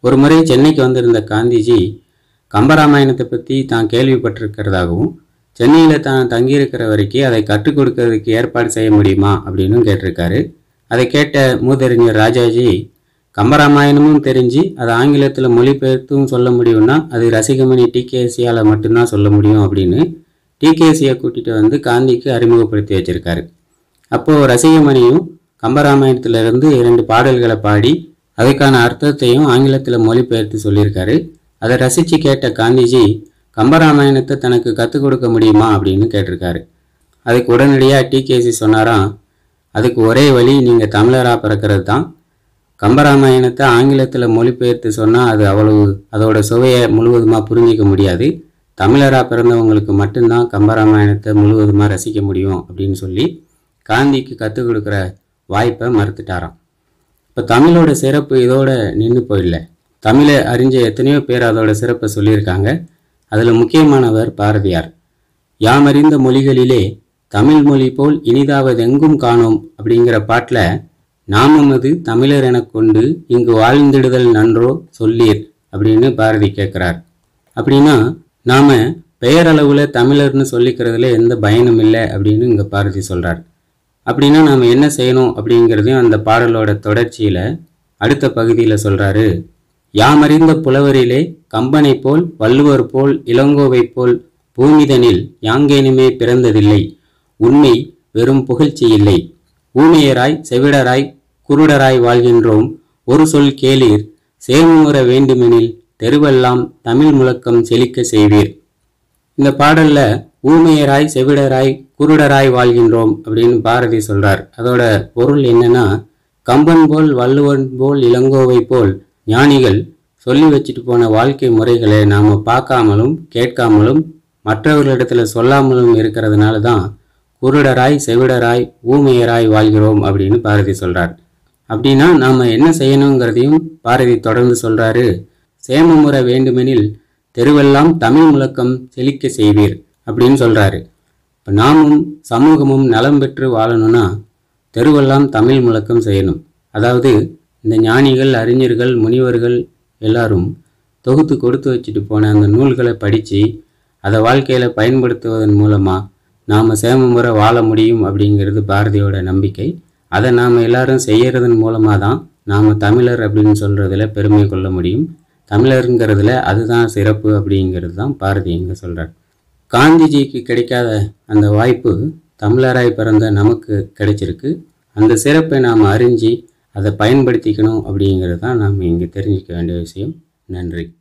ஒரு முறை சென்னைக்கு வந்திருந்த காந்திஜி கம்பராமாயணத்தை பற்றி தான் கேள்விப்பட்டிருக்கிறதாகவும் சென்னையில் தான் தங்கியிருக்கிற வரைக்கும் அதை கற்றுக் கொடுக்கறதுக்கு ஏற்பாடு செய்ய முடியுமா அப்படின்னு கேட்டிருக்காரு அதை கேட்ட மூதறிஞர் ராஜாஜி கம்பராமாயணமும் தெரிஞ்சு அதை ஆங்கிலத்தில் மொழிபெயர்த்தும் சொல்ல முடியும்னா அது ரசிகமணி டிகேசியால் மட்டும்தான் சொல்ல முடியும் அப்படின்னு டிகேசியை கூட்டிகிட்டு வந்து காந்திக்கு அறிமுகப்படுத்தி வச்சிருக்காரு அப்போது ரசிகமணியும் கம்பராமாயணத்திலிருந்து இரண்டு பாடல்களை பாடி அதுக்கான அர்த்தத்தையும் ஆங்கிலத்தில் மொழிபெயர்த்து சொல்லியிருக்காரு அதை ரசித்து கேட்ட காந்திஜி கம்பராமாயணத்தை தனக்கு கற்றுக் கொடுக்க முடியுமா அப்படின்னு கேட்டிருக்காரு அதுக்கு உடனடியாக டிகேசி சொன்னாராம் அதுக்கு ஒரே வழி நீங்கள் தமிழராக பிறக்கிறது தான் கம்பராமாயணத்தை ஆங்கிலத்தில் மொழிபெயர்த்து சொன்னால் அது அவ்வளவு அதோட சுவையை முழுவதுமாக புரிஞ்சிக்க முடியாது தமிழராக பிறந்தவங்களுக்கு மட்டும்தான் கம்பராமாயணத்தை முழுவதுமாக ரசிக்க முடியும் அப்படின்னு சொல்லி காந்திக்கு கற்றுக் கொடுக்குற வாய்ப்பை மறுத்துட்டாராம் இப்போ தமிழோட சிறப்பு இதோட நின்று போயிடல தமிழை அறிஞ்ச எத்தனையோ பேர் அதோட சிறப்பை சொல்லியிருக்காங்க அதில் முக்கியமானவர் பாரதியார் யாமறிந்த மொழிகளிலே தமிழ் மொழி போல் இனிதாவதெங்கும் காணோம் அப்படிங்கிற பாட்டில் நாமமது தமிழர் எனக் கொண்டு இங்கு வாழ்ந்திடுதல் நன்றோ சொல்லீர் அப்படின்னு பாரதி கேட்குறார் அப்படின்னா நாம் பெயரளவில் தமிழர்னு சொல்லிக்கிறதுல எந்த பயனும் இல்லை அப்படின்னு இங்கே பாரதி சொல்கிறார் அப்படின்னா நாம் என்ன செய்யணும் அப்படிங்கிறதையும் அந்த பாடலோட தொடர்ச்சியில் அடுத்த பகுதியில் சொல்கிறாரு யாமறிந்த புலவரிலே கம்பனை போல் வள்ளுவர் போல் இளங்கோவை போல் பூமிதனில் யாங்கேனுமே பிறந்ததில்லை உண்மை வெறும் புகழ்ச்சி இல்லை ஊமையராய் செவிடராய் குருடராய் வாழ்கின்றோம் ஒரு சொல் கேளீர் சேமுற வேண்டுமெனில் தெருவெல்லாம் தமிழ் முழக்கம் செழிக்க செய்வீர் இந்த பாடல்ல ஊமையராய் செவிடராய் குருடராய் வாழ்கின்றோம் அப்படின்னு பாரதி சொல்றார் அதோட பொருள் என்னன்னா கம்பன் போல் வள்ளுவன் போல் இளங்கோவை போல் ஞானிகள் சொல்லி வச்சுட்டு போன வாழ்க்கை முறைகளை நாம பார்க்காமலும் கேட்காமலும் மற்றவர்களிடத்துல சொல்லாமலும் இருக்கிறதுனால தான் குருடராய் செவிடராய் ஊமையராய் வாழ்கிறோம் அப்படின்னு பாரதி சொல்றார் அப்படின்னா நாம என்ன செய்யணுங்கிறதையும் பாரதி தொடர்ந்து சொல்றாரு சேமமுற வேண்டுமெனில் தெருவெல்லாம் தமிழ் முழக்கம் செழிக்க செய்வீர் அப்படின்னு சொல்றாரு இப்போ நாமும் சமூகமும் நலம் பெற்று வாழணும்னா தெருவெல்லாம் தமிழ் முழக்கம் செய்யணும் அதாவது இந்த ஞானிகள் அறிஞர்கள் முனிவர்கள் எல்லாரும் தொகுத்து கொடுத்து வச்சுட்டு போன அந்த நூல்களை படித்து அதை வாழ்க்கையில் பயன்படுத்துவதன் மூலமாக நாம் சேமமுற வாழ முடியும் அப்படிங்கிறது பாரதியோட நம்பிக்கை அதை நாம் எல்லாரும் செய்யறதன் மூலமாக தான் நாம் தமிழர் அப்படின்னு சொல்கிறதுல பெருமை கொள்ள முடியும் தமிழருங்கிறதுல அதுதான் சிறப்பு அப்படிங்கிறது தான் பாரதி இங்கே சொல்கிறார் காந்திஜிக்கு கிடைக்காத அந்த வாய்ப்பு தமிழராய் பிறந்த நமக்கு கிடைச்சிருக்கு அந்த சிறப்பை நாம் அறிஞ்சு அதை பயன்படுத்திக்கணும் அப்படிங்கிறது தான் நாம் இங்கே தெரிஞ்சுக்க வேண்டிய விஷயம் நன்றி